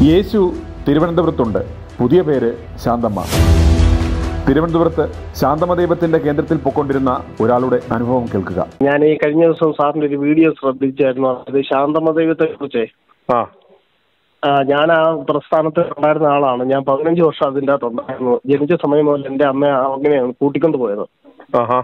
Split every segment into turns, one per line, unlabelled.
യേശു തിരുവനന്തപുരത്തുണ്ട് പുതിയ പേര് ശാന്തമ്മ തിരുവനന്തപുരത്ത് ശാന്തമ ദൈവത്തിന്റെ കേന്ദ്രത്തിൽ പൊക്കൊണ്ടിരുന്ന ഒരാളുടെ അനുഭവം കേൾക്കുക
ഞാൻ ഈ കഴിഞ്ഞ ദിവസം സാറിന്റെ ഒരു വീഡിയോ ശ്രദ്ധിച്ചായിരുന്നു അത് ശാന്തമ ദൈവത്തെ കുറിച്ച്
ആ
ഞാൻ ആ പ്രസ്ഥാനത്തിൽ ഉണ്ടായിരുന്ന ആളാണ് ഞാൻ പതിനഞ്ച് വർഷം അതിൻ്റെ അകത്ത് ഉണ്ടായിരുന്നു ജനിച്ച സമയം മുതൽ എൻ്റെ അമ്മ അങ്ങനെയാണ് കൂട്ടിക്കൊണ്ട് പോയത്
ആഹാ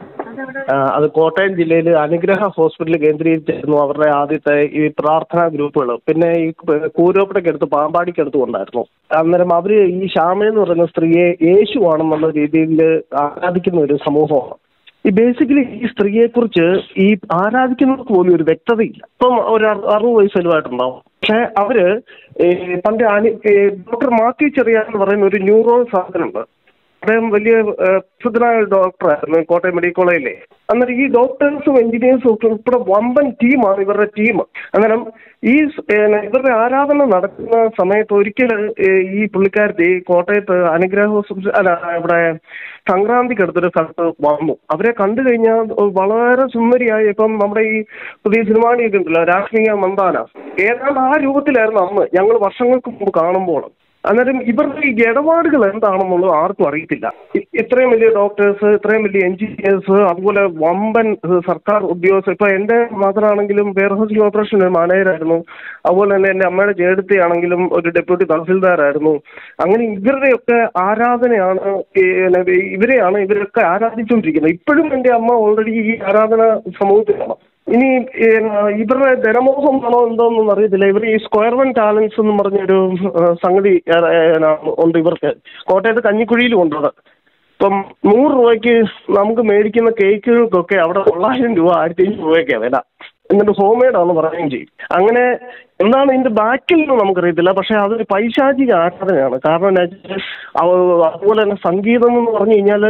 ആ, അത് കോട്ടയം ജില്ലയിൽ അനുഗ്രഹ ഹോസ്പിറ്റൽ കേന്ദ്രീകരിച്ചായിരുന്നു അവരുടെ ആദ്യത്തെ ഈ പ്രാർത്ഥനാ ഗ്രൂപ്പുകൾ പിന്നെ ഈ കൂരോപ്പടയ്ക്കടുത്ത് പാമ്പാടിക്കടുത്ത് ഉണ്ടായിരുന്നു അന്നേരം അവര് ഈ ശ്യാമ എന്ന് പറയുന്ന സ്ത്രീയെ യേശുവാണെന്നുള്ള രീതിയിൽ ആരാധിക്കുന്ന ഒരു സമൂഹമാണ് ഈ ബേസിക്കലി ഈ സ്ത്രീയെ കുറിച്ച് ഈ ആരാധിക്കുന്നവർക്ക് പോലും ഒരു വ്യക്തതയില്ല ഇപ്പം ഒരു അറു- അറുപത് വയസ്സുമായിട്ടുണ്ടാവും പക്ഷെ അവര് ഈ പണ്ട് അനി- ഈ ഡോക്ടർ മാത്യു ചെറിയാൻ എന്ന് പറയുന്ന ഒരു ന്യൂറോ സർജനുണ്ട് അദ്ദേഹം വലിയ ഏഹ്, പ്രസിദ്ധനായ ഒരു ഡോക്ടറായിരുന്നു കോട്ടയം മെഡിക്കൽ കോളേജിലെ അന്നേരം ഈ ഡോക്ടേഴ്സും എഞ്ചിനീയേഴ്സും ഒക്കെ ഉൾപ്പെടെ വമ്പൻ ടീമാണ് ഇവരുടെ ടീം അന്നേരം ഈ സ്- ഏഹ്, ഇവരുടെ ആരാധന നടക്കുന്ന സമയത്ത് ഒരിക്കൽ ഏഹ്, ഈ പുള്ളിക്കാരത്തി കോട്ടയത്ത് അനുഗ്രഹ ഹോസ്പിറ്റൽ അല്ല ഇവിടെ സംക്രാന്തിക്കടുത്തൊരു സ്ഥലത്ത് വന്നു അവരെ കണ്ടു കഴിഞ്ഞാൽ വളരെ സുന്ദരിയായ ഇപ്പം നമ്മുടെ ഈ പുതിയ സിനിമാണിയൊക്കെ ഉണ്ടല്ലോ രാഷ്ട്രീയ മന്ദാന ഏതാണ്ട് ആ രൂപത്തിലായിരുന്നു അന്ന് ഞങ്ങൾ വർഷങ്ങൾക്ക് മുമ്പ് കാണുമ്പോൾ അന്നേരം ഇവരുടെ ഈ ഇടപാടുകൾ എന്താണെന്നുള്ളത് ആർക്കും അറിയത്തില്ല ഇ- ഇത്രയും വലിയ ഡോക്ടേഴ്സ് ഇത്രയും വലിയ എഞ്ചിനീയേഴ്സ് അതുപോലെ വമ്പൻ ഏഹ്, സർക്കാർ ഉദ്യോഗസ്ഥർ ഇപ്പൊ എന്റെ മദറാണെങ്കിലും വെയർ ഹൗസിംഗ് ഓപ്പറേഷൻ മാനേജറായിരുന്നു അതുപോലെ തന്നെ എന്റെ അമ്മയുടെ ചേട്ടത്തി ആണെങ്കിലും ഒരു ഡെപ്യൂട്ടി തഹസിൽദാരായിരുന്നു അങ്ങനെ ഇവരുടെയൊക്കെ ആരാധനയാണ് ഈ, പിന്നെ, ഇവരെയാണ് ഇവരൊക്കെ ആരാധിച്ചുകൊണ്ടിരിക്കുന്നത് ഇപ്പോഴും എന്റെ അമ്മ ഓൾറെഡി ഈ ആരാധന സമൂഹത്തിലാണ് ഇനി ഏഹ്, ഇവരുടെ ധനമോഹം ആണോ എന്തോന്നും അറിയത്തില്ല ഇവർ ഈ സ്ക്വയർ വൺ ടാലൻസ് എന്ന് പറഞ്ഞൊരു ഏഹ്, സംഗതി ഏഹ്, ഏഹ്, ഉണ്ട് ഇവർക്ക് കോട്ടയത്ത് കഞ്ഞിക്കുഴിയിലും ഉണ്ട് അത് ഇപ്പം നൂറ് രൂപയ്ക്ക് നമുക്ക് മേടിക്കുന്ന കേക്കുകൾക്കൊക്കെ അവിടെ തൊള്ളായിരം രൂപ ആയിരത്തി അഞ്ഞൂറ് രൂപയൊക്കെയാണ് വില എന്നിട്ട് ഹോം മെയ്ഡ് ആണെന്ന് പറയുകയും ചെയ്യും അങ്ങനെ എന്താണ് ഇതിന്റെ ബാക്കിൽ നിന്ന് നമുക്കറിയത്തില്ല പക്ഷെ അതൊരു പൈശാചിക ആരാധനയാണ് കാരണം എന്താ വെച്ചാൽ അവ- അതുപോലെ തന്നെ സംഗീതം എന്ന് പറഞ്ഞു കഴിഞ്ഞാൽ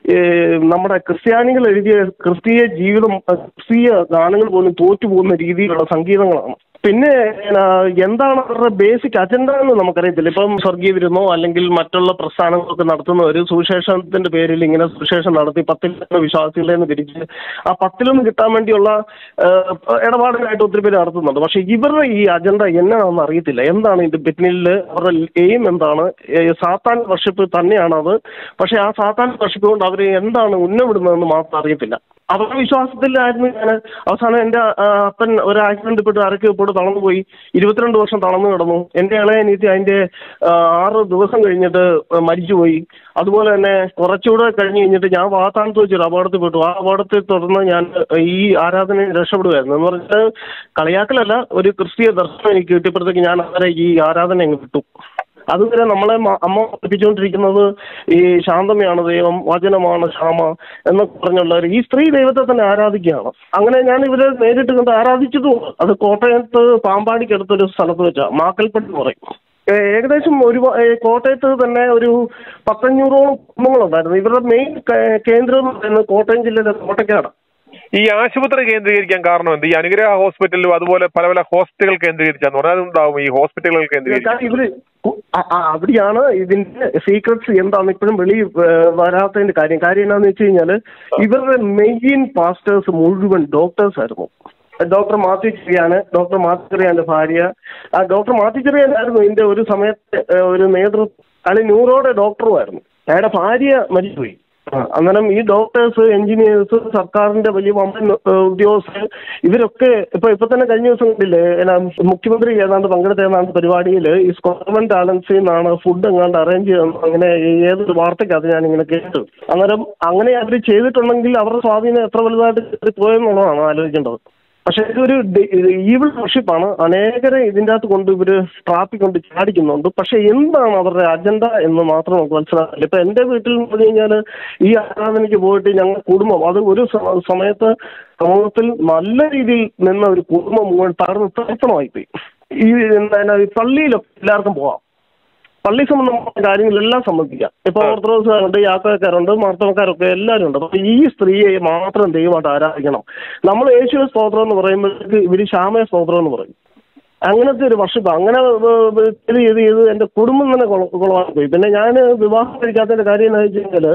നമ്മുടെ ക്രിസ്ത്യാനികൾ എഴുതിയ ക്രിസ്തീയ ജീവിതം അഹ് ക്രിസ്തീയ ഗാനങ്ങൾ പോലും തോറ്റു പോകുന്ന രീതിയിലുള്ള സംഗീതങ്ങളാണ് പിന്നെ ആ, എന്താണ് അവരുടെ ബേസിക് അജണ്ട എന്ന് നമുക്കറിയത്തില്ല ഇപ്പം സ്വർഗീയ വിരുന്നോ അല്ലെങ്കിൽ മറ്റുള്ള പ്രസ്ഥാനങ്ങളൊക്കെ നടത്തുന്ന ഒരു സുവിശേഷത്തിന്റെ പേരിൽ ഇങ്ങനെ സുവിശേഷം നടത്തി പത്തിൽ വിശ്വാസികളെ നിന്ന് പിരിച്ച് ആ പത്തിലൊന്ന് കിട്ടാൻ വേണ്ടിയുള്ള ആ, ഇടപാടുകളായിട്ട് ഒത്തിരി പേര് നടത്തുന്നുണ്ട് പക്ഷെ ഇവരുടെ ഈ അജണ്ട എന്നാണെന്ന് അറിയത്തില്ല എന്താണ് ഇതിന്റെ പിന്നിൽ അവരുടെ എയിം എന്താണ് ഏ, സാത്താൻ വർഷിപ്പ് തന്നെയാണ് അത് പക്ഷെ ആ സാത്താൻ വർഷിപ്പ് കൊണ്ട് അവർ എന്താണ് ഉന്നമിടുന്നതെന്ന് മാത്രം അറിയത്തില്ല അവരുടെ വിശ്വാസത്തിലായിരുന്നു ഞാൻ അവസാനം എൻ്റെ ആ, അപ്പൻ ഒരു ആക്സിഡന്റ് പെട്ട് അരക്ക് പോയിട്ട് തളർന്നു പോയി ഇരുപത്തിരണ്ട് വർഷം തളർന്നു കിടന്നു എൻ്റെ ഇളയ നീതി അതിൻ്റെ ആ, ആറ് ദിവസം കഴിഞ്ഞിട്ട് മരിച്ചുപോയി അതുപോലെ തന്നെ കുറച്ചുകൂടെ കഴിഞ്ഞ് കഴിഞ്ഞിട്ട് ഞാൻ വാത്താനത്ത് വെച്ചൊരു അപകടത്തിൽ പെട്ടു ആ അപകടത്തെ തുടർന്ന് ഞാൻ ഈ ആരാധനയിൽ രക്ഷപ്പെടുമായിരുന്നു എന്ന് പറഞ്ഞാൽ കളിയാക്കലല്ല ഒരു ക്രിസ്തീയ ദർശനം എനിക്ക് കിട്ടിയപ്പോഴത്തേക്ക് ഞാൻ അവരെ ഈ ആരാധന അങ്ങ് വിട്ടു അതുവരെ നമ്മളെ മ- അമ്മ പഠിപ്പിച്ചുകൊണ്ടിരിക്കുന്നത് ഈ ശാന്തമയാണ് ദൈവം വചനമാണ് ക്ഷാമ എന്നൊക്കെ പറഞ്ഞുള്ള ഒരു- ഈ സ്ത്രീ ദൈവത്തെ തന്നെ ആരാധിക്കുകയാണ് അങ്ങനെ ഞാൻ ഇവരെ നേരിട്ട് കണ്ട് ആരാധിച്ചതും അത് കോട്ടയത്ത് പാമ്പാടിക്കടുത്തൊരു സ്ഥലത്ത് വെച്ചാ മാക്കൽപ്പെട്ട് എന്ന് പറയും ഏ, ഏകദേശം ഒരു കോട്ടയത്ത് തന്നെ ഒരു പത്തഞ്ഞൂറോളം കുടുംബങ്ങളുണ്ടായിരുന്നു ഇവരുടെ മെയിൻ കേന്ദ്രം എന്ന് പറയുന്നത് കോട്ടയം ജില്ലയിലെ കോട്ടയ്ക്കാട്
ഈ ആശുപത്രി കേന്ദ്രീകരിക്കാൻ കാരണം എന്ത് ഈ അനുഗ്രഹ ഹോസ്പിറ്റലിലും അതുപോലെ പല പല ഹോസ്പിറ്റലുകൾ കേന്ദ്രീകരിച്ചാന്ന് പറഞ്ഞാൽ അതുണ്ടാവും ഈ ഹോസ്പിറ്റലുകൾ കേന്ദ്രീകരിച്ച്
കാരണം ഇവര് കു- ആ- ആ, അവിടെയാണ് ഇതിന്റെ സീക്രട്സ് എന്താന്ന് ഇപ്പോഴും വെളി വരാത്തതിന്റെ കാര്യം കാര്യം എന്താണെന്ന് വെച്ച് കഴിഞ്ഞാല് ഇവരുടെ മെയിൻ പാസ്റ്റേഴ്സ് മുഴുവൻ ഡോക്ടേഴ്സ് ആയിരുന്നു ഡോക്ടർ മാത്യു ചെറിയാണ് ഡോക്ടർ മാത്യു ചെറിയാന്റെ ഭാര്യ ആ ഡോക്ടർ മാത്യു ചെറിയാനായിരുന്നു ഇതിന്റെ ഒരു സമയത്ത് ഏഹ്, ഒരു നേതൃത്വം അയാൾ ന്യൂറോയുടെ ഡോക്ടറുമായിരുന്നു അയാളുടെ ഭാര്യ മരിച്ചുപോയി ആ, അന്നേരം ഈ ഡോക്ടേഴ്സ് എഞ്ചിനീയേഴ്സ് സർക്കാരിന്റെ വലിയ വമ്പൻ ഏഹ്, ഉദ്യോഗസ്ഥർ ഇവരൊക്കെ ഇപ്പൊ ഇപ്പൊ തന്നെ കഴിഞ്ഞ ദിവസം കണ്ടില്ലേ എന്നാ, മുഖ്യമന്ത്രി ഏതാണ്ട് പങ്കെടുത്ത ഏതാണ്ട് പരിപാടിയിൽ ഈ സ്കോർമെന്റ് ടാലൻസിൽ നിന്നാണ് ഫുഡ് എങ്ങാണ്ട് അറേഞ്ച് ചെയ്യുന്നത് അങ്ങനെ ഏതൊരു വാർത്തയ്ക്കകത്ത് ഞാൻ ഇങ്ങനെ കേട്ടു അന്നേരം അങ്ങനെ അവർ ചെയ്തിട്ടുണ്ടെങ്കിൽ അവരുടെ സ്വാധീനം എത്ര വലുതായിട്ട് കയറി പോയെന്നുള്ളതാണ് ആലോചിക്കേണ്ടത് പക്ഷെ ഇതൊരു ഈവിൾ വർഷിപ്പാണ് അനേകരെ ഇതിൻ്റെ അകത്ത് കൊണ്ട് ഇവര് ട്രാപ്പിക് കൊണ്ട് ചാടിക്കുന്നുണ്ട് പക്ഷെ എന്താണ് അവരുടെ അജണ്ട എന്ന് മാത്രം നമുക്ക് മനസ്സിലാക്കില്ല ഇപ്പൊ എന്റെ വീട്ടിൽ എന്ന് പറഞ്ഞു കഴിഞ്ഞാൽ ഈ ആരാധനയ്ക്ക് പോയിട്ട് ഞങ്ങൾ കുടുംബം അത് ഒരു സ- സമയത്ത് സമൂഹത്തിൽ നല്ല രീതിയിൽ നിന്ന ഒരു കുടുംബം മുഴുവൻ തകർന്ന് തരിപ്പണമായിപ്പോയി ഈ എന്താ ഈ പള്ളിയിലൊക്കെ എല്ലാവർക്കും പോവാം പള്ളി സംബന്ധമായ കാര്യങ്ങളെല്ലാം സംബന്ധിക്കാം ഇപ്പൊ ഓർത്തഡോക്സുകാരുണ്ട് യാത്രക്കാരുണ്ട് മാർത്തവക്കാരൊക്കെ എല്ലാവരും ഉണ്ട് അപ്പൊ ഈ സ്ത്രീയെ മാത്രം ദൈവമായിട്ട് ആരാധിക്കണം നമ്മൾ യേശുവ സ്തോത്രം എന്ന് പറയുമ്പോഴത്തേക്ക് ഇവര് ശ്യാമയ സ്തോത്രം എന്ന് പറയും അങ്ങനത്തെ ഒരു വർഷം അങ്ങനെ ഏഹ്, ഏഹ്, ഇത് ചെയ്ത് ചെയ്ത് എന്റെ കുടുംബം തന്നെ കുള- കുളമായി പോയി പിന്നെ ഞാൻ വിവാഹം കഴിക്കാത്തതിന്റെ കാര്യം എന്ന് വെച്ച് കഴിഞ്ഞാൽ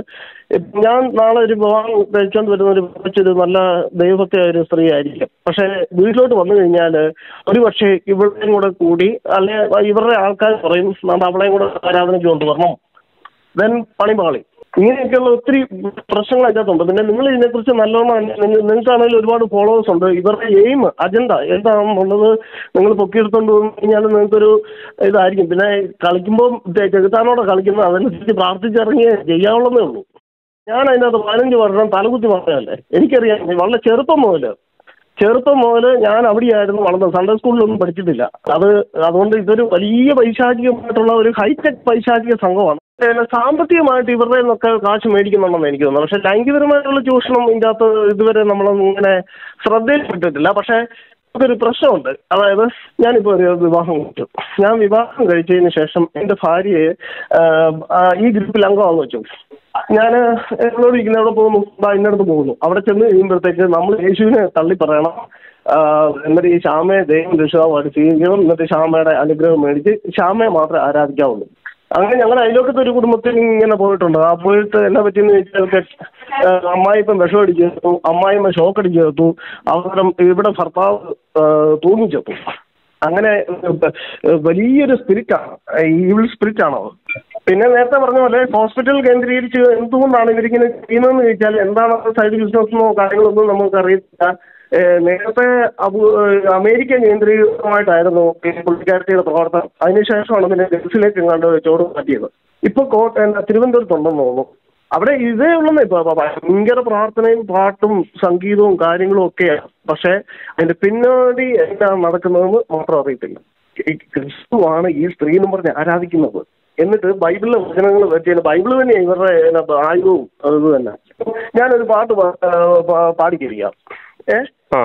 ഞാൻ നാളെ ഒരു വിവാഹം കഴിച്ചോണ്ട് വരുന്ന ഒരു കുറച്ചൊരു നല്ല ദൈവഭക്തിയായ ഒരു സ്ത്രീ ആയിരിക്കും പക്ഷെ വീട്ടിലോട്ട് വന്നു കഴിഞ്ഞാൽ ഒരു പക്ഷേ ഇവരുടെയും കൂടെ കൂടി അല്ലെ ഇവരുടെ ആൾക്കാർ പറയും നമ്മൾ അവളെയും കൂടെ ആരാധനയ്ക്ക് കൊണ്ടുവരണം ദെൻ പണിപാളി ഇങ്ങനെയൊക്കെയുള്ള ഒത്തിരി പ്രശ്നങ്ങൾ അതിനകത്തുണ്ട് പിന്നെ നിങ്ങൾ ഇതിനെക്കുറിച്ച് നല്ലോണം അന്വേ- നിങ്ങ- നിങ്ങൾക്കാണെങ്കിൽ ഒരുപാട് ഫോളോവേഴ്സ് ഉണ്ട് ഇവരുടെ എയിം അജണ്ട എന്താണെന്നുള്ളത് നിങ്ങൾ പൊക്കിയെടുത്തോണ്ട് വന്നു കഴിഞ്ഞാൽ നിങ്ങൾക്കൊരു ഇതായിരിക്കും പിന്നെ കളിക്കുമ്പോൾ ചെകുത്താനോടെ കളിക്കുന്നത് അതനുസരിച്ച് പ്രാർത്ഥിച്ചിറങ്ങിയേ ചെയ്യാവുള്ളതേ ഉള്ളൂ ഞാൻ അതിനകത്ത് പതിനഞ്ച് വർഷം തലകുത്തി പറഞ്ഞതല്ലേ എനിക്കറിയാം വളരെ ചെറുപ്പം മുതൽ ചെറുപ്പം മുതൽ ഞാൻ അവിടെയായിരുന്നു വളർന്നത് സൺഡേ സ്കൂളിലൊന്നും പഠിച്ചിട്ടില്ല അത് അതുകൊണ്ട് ഇതൊരു വലിയ പൈശാചികമായിട്ടുള്ള ഒരു ഹൈടെക് പൈശാചിക സംഘമാണ് പിന്നെ സാമ്പത്തികമായിട്ട് ഇവരുടെ നിന്നൊക്കെ കാശ് മേടിക്കുന്നുണ്ടെന്ന് എനിക്ക് തോന്നുന്നു പക്ഷെ ലൈംഗികപരമായിട്ടുള്ള ചൂഷണം ഇതിൻ്റെ അകത്ത് ഇതുവരെ നമ്മളൊന്നും ഇങ്ങനെ ശ്രദ്ധയിൽപ്പെട്ടിട്ടില്ല പക്ഷേ ഒരു പ്രശ്നമുണ്ട് അതായത് ഞാനിപ്പോൾ ഒരു വിവാഹം കഴിച്ചു ഞാൻ വിവാഹം കഴിച്ചതിന് ശേഷം എൻ്റെ ഭാര്യയെ ആ, ആ, ഈ ഗ്രൂപ്പിൽ അംഗമാണെന്ന് വെച്ചു ഞാൻ എന്നോട് ഇരിക്കുന്ന എവിടെ പോകുന്നു ദാ ഇന്നടത്ത് പോകുന്നു അവിടെ ചെന്ന് കഴിയുമ്പോഴത്തേക്ക് നമ്മൾ യേശുവിനെ തള്ളി പറയണം ആ, എന്നിട്ട് ഈ ശ്യാമയെ ദൈവം രക്ഷിതാവായിട്ട് സ്വീകരിക്കണം എന്നിട്ട് ശ്യാമയുടെ അനുഗ്രഹം മേടിച്ച് ശ്യാമയെ മാത്രമേ ആരാധിക്കാവുള്ളൂ അങ്ങനെ ഞങ്ങൾ അതിലൊക്കത്തെ ഒരു കുടുംബത്തിൽ ഇങ്ങനെ പോയിട്ടുണ്ട് ആ പോയിട്ട് എന്നെ പറ്റിയെന്ന് വെച്ചാൽ അമ്മായി ഇപ്പം വിഷം അടിച്ചു ചേർത്തു അമ്മായിമ്മ ഷോക്ക് അടിച്ചു ചേർത്തു അവസരം ഇവിടെ ഭർത്താവ് ആ, തൂങ്ങിച്ചെത്തു അങ്ങനെ ഏഹ്, വലിയൊരു സ്പിരിറ്റാണ് ഈവിൾ സ്പിരിറ്റ് ആണോ പിന്നെ നേരത്തെ പറഞ്ഞ പോലെ ഹോസ്പിറ്റൽ കേന്ദ്രീകരിച്ച് എന്തുകൊണ്ടാണ് ഇവരിങ്ങനെ ചെയ്യുന്നതെന്ന് ചോദിച്ചാൽ എന്താണ് സൈഡ് ബിസിനസ്സെന്നോ കാര്യങ്ങളൊന്നും നമുക്ക് അറിയത്തില്ല ഏഹ്, നേരത്തെ അബു ഏഹ്, അമേരിക്ക കേന്ദ്രീകൃതമായിട്ടായിരുന്നു ഈ പുള്ളിക്കാരത്തിയുടെ പ്രവർത്തനം അതിനുശേഷമാണ് പിന്നെ ഗൾഫിലേക്ക് എങ്ങാണ്ട് ചോറ് മാറ്റിയത് ഇപ്പൊ കോട്ട തിരുവനന്തപുരത്തുണ്ടെന്ന് തോന്നുന്നു അവിടെ ഇതേ ഉള്ളന്നേ ഇപ്പൊ ഇപ്പൊ ഭയങ്കര പ്രാർത്ഥനയും പാട്ടും സംഗീതവും കാര്യങ്ങളും ഒക്കെയാണ് പക്ഷെ അതിന്റെ പിന്നോടി എന്താ നടക്കുന്നതെന്ന് മാത്രം അറിയത്തില്ല ഈ ക്രിസ്തുവാണ് ഈ സ്ത്രീ എന്ന് പറഞ്ഞ് ആരാധിക്കുന്നത് എന്നിട്ട് ബൈബിളിലെ വചനങ്ങൾ വെച്ച് ബൈബിൾ തന്നെ ഇവരുടെ എന്നാ, ആയുധവും അത് ഇത് തന്നെ ഞാനൊരു പാട്ട് പാ- ആ, പാ- പാടിക്കരിക്കാം ഏ
ആ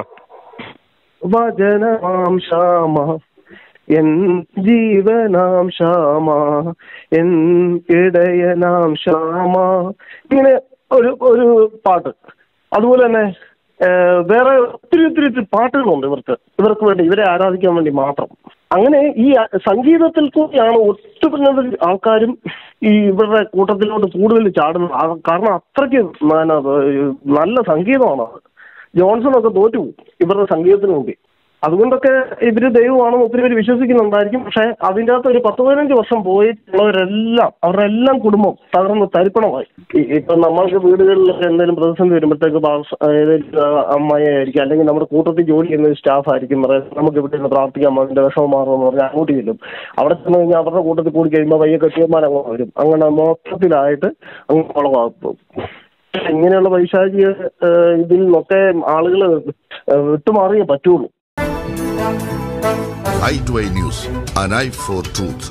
വചനമാം ശ്യാമ എൻ ജീവനാം ശ്യാമ എൻ ഇടയനാം ശ്യാമ ഇങ്ങനെ ഒരു ഒരു പാട്ട് അതുപോലെ തന്നെ ഏഹ്, വേറെ ഒത്തിരി ഒത്തിരി ഒത്തിരി പാട്ടുകളുണ്ട് ഇവർക്ക് ഇവർക്ക് വേണ്ടി ഇവരെ ആരാധിക്കാൻ വേണ്ടി മാത്രം അങ്ങനെ ഈ അ- സംഗീതത്തിൽ കൂടിയാണ് ഒട്ടുപിന്നത് ആൾക്കാരും ഈ ഇവരുടെ കൂട്ടത്തിലോട്ട് കൂടുതൽ ചാടുന്നത് ആ- കാരണം അത്രയ്ക്ക് എന്നാ, നല്ല സംഗീതമാണ് അത് ജോൺസൺ ഒക്കെ തോറ്റു പോകും ഇവരുടെ സംഗീതത്തിന് മുമ്പിൽ അതുകൊണ്ടൊക്കെ ഇവര് ദൈവമാണെന്ന് ഒത്തിരി പേര് വിശ്വസിക്കുന്നുണ്ടായിരിക്കും പക്ഷെ അതിൻ്റെ അകത്ത് ഒരു പത്ത് പതിനഞ്ച് വർഷം പോയിട്ടുള്ളവരെല്ലാം അവരുടെ എല്ലാം കുടുംബം തകർന്ന് തരിപ്പണമായി ഈ- ഇപ്പൊ നമ്മൾക്ക് വീടുകളിലൊക്കെ എന്തെങ്കിലും പ്രതിസന്ധി വരുമ്പോഴത്തേക്ക് പാസ്- ഏതെങ്കിലും അമ്മായി ആയിരിക്കും അല്ലെങ്കിൽ നമ്മുടെ കൂട്ടത്തിൽ ജോലി ചെയ്യുന്ന സ്റ്റാഫ് ആയിരിക്കും പറയാം നമുക്ക് ഇവിടെ നിന്ന് പ്രാർത്ഥിക്കാം അതിന്റെ വിഷമം മാറുമെന്ന് പറഞ്ഞാൽ അങ്ങോട്ട് ചെല്ലും അവിടെ ചെന്ന് കഴിഞ്ഞാൽ അവരുടെ കൂട്ടത്തിൽ കൂടി കഴിയുമ്പോൾ പയ്യെ കെട്ടിയന്മാർ അങ്ങ് വരും അങ്ങനെ മൊത്തത്തിലായിട്ട് അങ്ങ് കുളമാക്കും ഇങ്ങനെയുള്ള പൈശാചിക ഏഹ്, ഇതിൽ നിന്നൊക്കെ ആളുകൾ വിട്ടുമാറിയേ പറ്റുള്ളൂ
eye to eye news an eye for truth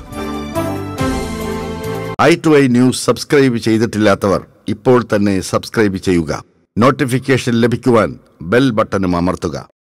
eye to eye news subscribe ചെയ്തിട്ടില്ലാത്തവർ ഇപ്പോൾ തന്നെ സബ്സ്ക്രൈബ് ചെയ്യുക നോട്ടിഫിക്കേഷൻ ലഭിക്കുവാൻ ബെൽ ബട്ടണും അമർത്തുക